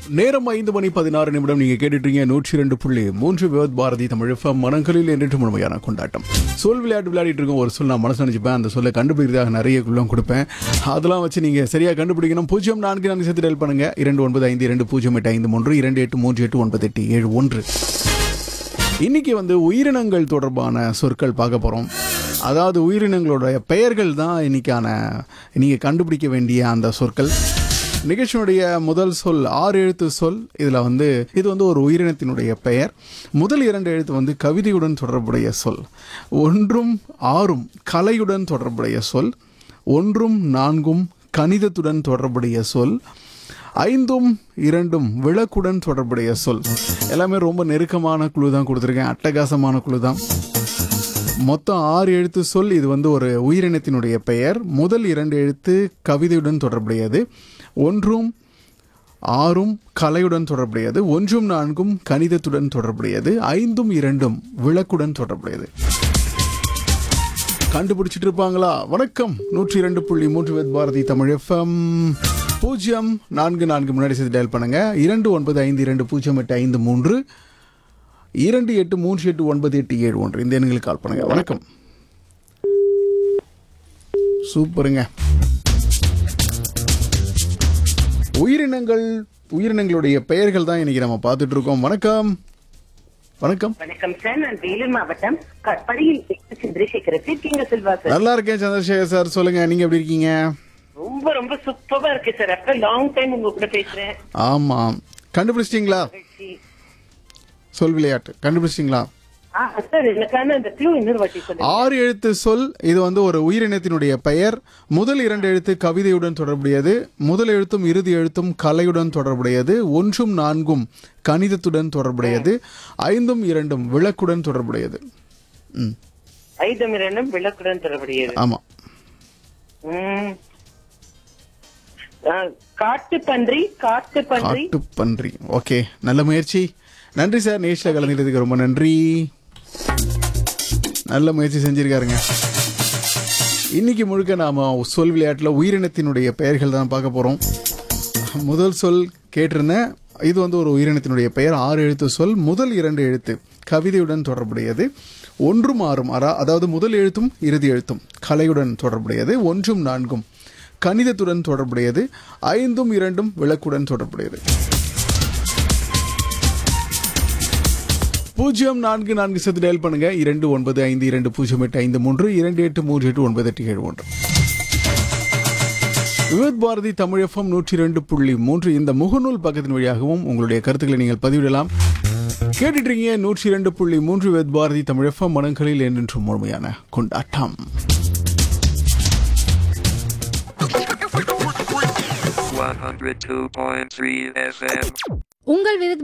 நேரம் ஐந்து மணி பதினாறு நிமிடம் நீங்க கேட்டுட்டீங்க நூற்றி ரெண்டு புள்ளி மூன்று விவத் பாரதி தமிழ் எஃப்எம் மனங்களில் என்றும் முழுமையான கொண்டாட்டம் சொல் விளையாட்டு விளையாடிட்டு இருக்கோம் ஒரு சொல் நான் மனசு நினைச்சுப்பேன் அந்த சொல்லை கண்டுபிடிக்கிறதாக நிறைய குள்ளம் கொடுப்பேன் அதெல்லாம் வச்சு நீங்க சரியா கண்டுபிடிக்கணும் பூஜ்ஜியம் நான்கு நான்கு சேர்த்து டெல் பண்ணுங்க இரண்டு ஒன்பது ஐந்து இரண்டு பூஜ்ஜியம் எட்டு ஐந்து மூன்று இரண்டு எட்டு மூன்று எட்டு ஒன்பது எட்டு ஏழு ஒன்று இன்னைக்கு வந்து உயிரினங்கள் தொடர்பான சொற்கள் பார்க்க போகிறோம் அதாவது உயிரினங்களுடைய பெயர்கள் தான் இன்னைக்கான நீங்கள் கண்டுபிடிக்க வேண்டிய அந்த சொற்கள் நிகழ்ச்சியினுடைய முதல் சொல் ஆறு எழுத்து சொல் இதில் வந்து இது வந்து ஒரு உயிரினத்தினுடைய பெயர் முதல் இரண்டு எழுத்து வந்து கவிதையுடன் தொடர்புடைய சொல் ஒன்றும் ஆறும் கலையுடன் தொடர்புடைய சொல் ஒன்றும் நான்கும் கணிதத்துடன் தொடர்புடைய சொல் ஐந்தும் இரண்டும் விளக்குடன் தொடர்புடைய சொல் எல்லாமே ரொம்ப நெருக்கமான குழு தான் கொடுத்துருக்கேன் அட்டகாசமான குழு தான் மொத்தம் ஆறு எழுத்து சொல் இது வந்து ஒரு உயிரினத்தினுடைய பெயர் முதல் இரண்டு எழுத்து கவிதையுடன் தொடர்புடையது ஒன்றும் ஆறும் கலையுடன் தொடர்புடையது ஒன்றும் நான்கும் கணிதத்துடன் தொடர்புடையது ஐந்தும் இரண்டும் விளக்குடன் தொடர்புடையது கண்டுபிடிச்சிட்டு இருப்பாங்களா வணக்கம் நூற்றி இரண்டு புள்ளி மூன்று வேத் பாரதி தமிழ் எஃப்எம் பூஜ்ஜியம் நான்கு நான்கு முன்னாடி சேர்த்து டயல் பண்ணுங்க இரண்டு ஒன்பது ஐந்து இரண்டு பூஜ்ஜியம் எட்டு ஐந்து மூன்று இரண்டு எட்டு மூன்று எட்டு ஒன்பது எட்டு ஏழு ஒன்று இந்த எண்களுக்கு கால் பண்ணுங்க வணக்கம் சூப்பருங்க உயிரினங்கள் உயிரினங்களுடைய பெயர்கள் தான் இன்னைக்கு நம்ம பார்த்துட்டு இருக்கோம் வணக்கம் வணக்கம் வணக்கம் சார் நான் வேலூர் மாவட்டம் கட்படியில் சந்திரசேகர் எப்படி இருக்கீங்க செல்வா சார் நல்லா இருக்கேன் சந்திரசேகர் சார் சொல்லுங்க நீங்க எப்படி இருக்கீங்க ரொம்ப ரொம்ப சூப்பரா இருக்கு சார் ஆஃப்டர் லாங் டைம் உங்க கூட பேசுறேன் ஆமாம் கண்டுபிடிச்சிட்டிங்களா சொல் விளையாட்டு கண்டுபிடிச்சிட்டிங்களா ஆ சார் எனக்கான அந்த க்ளூ இன்னொரு வாட்டி சொல்லுங்க ஆறு எழுத்து சொல் இது வந்து ஒரு உயிரினத்தினுடைய பெயர் முதல் இரண்டு எழுத்து கவிதையுடன் தொடர்புடையது முதல் எழுத்தும் இறுதி எழுத்தும் கலையுடன் தொடர்புடையது ஒன்றும் நான்கும் கணிதத்துடன் தொடர்புடையது ஐந்தும் இரண்டும் விளக்குடன் தொடர்புடையது ம் ஐதம் இரண்டும் விளக்குடன் தொடர்புடையது ஆமாம் ம். ஆ, காட்டு பன்றி காட்டு பன்றி காட்டுப்பன்றி ஓகே நல்ல முயற்சி நன்றி சார் நேஷில் கலந்துக்கிறதுக்கு ரொம்ப நன்றி நல்ல முயற்சி செஞ்சிருக்காருங்க இன்னைக்கு முழுக்க நாம சொல் விளையாட்டில் உயிரினத்தினுடைய பெயர்கள் தான் பார்க்க போறோம் முதல் சொல் கேட்டிருந்தேன் இது வந்து ஒரு உயிரினத்தினுடைய பெயர் ஆறு எழுத்து சொல் முதல் இரண்டு எழுத்து கவிதையுடன் தொடர்புடையது ஒன்றும் ஆறும் அரா அதாவது முதல் எழுத்தும் இறுதி எழுத்தும் கலையுடன் தொடர்புடையது ஒன்றும் நான்கும் கணிதத்துடன் தொடர்புடையது ஐந்தும் இரண்டும் விளக்குடன் தொடர்புடையது பூஜ்ஜியம் நான்கு நான்கு சத்து டயல் பண்ணுங்க இரண்டு ஒன்பது ஐந்து இரண்டு பூஜ்ஜியம் எட்டு ஐந்து மூன்று இரண்டு எட்டு மூன்று எட்டு ஒன்பது எட்டு ஏழு ஒன்று விவேத் பாரதி தமிழ் எஃப்எம் நூற்றி ரெண்டு புள்ளி மூன்று இந்த முகநூல் பக்கத்தின் வழியாகவும் உங்களுடைய கருத்துக்களை நீங்கள் பதிவிடலாம் கேட்டுட்டு இருக்கீங்க நூற்றி ரெண்டு புள்ளி மூன்று விவேத் பாரதி தமிழ் எஃப்எம் மனங்களில் என்றென்றும் முழுமையான கொண்டாட்டம் 102.3 FM. உங்கள் விருது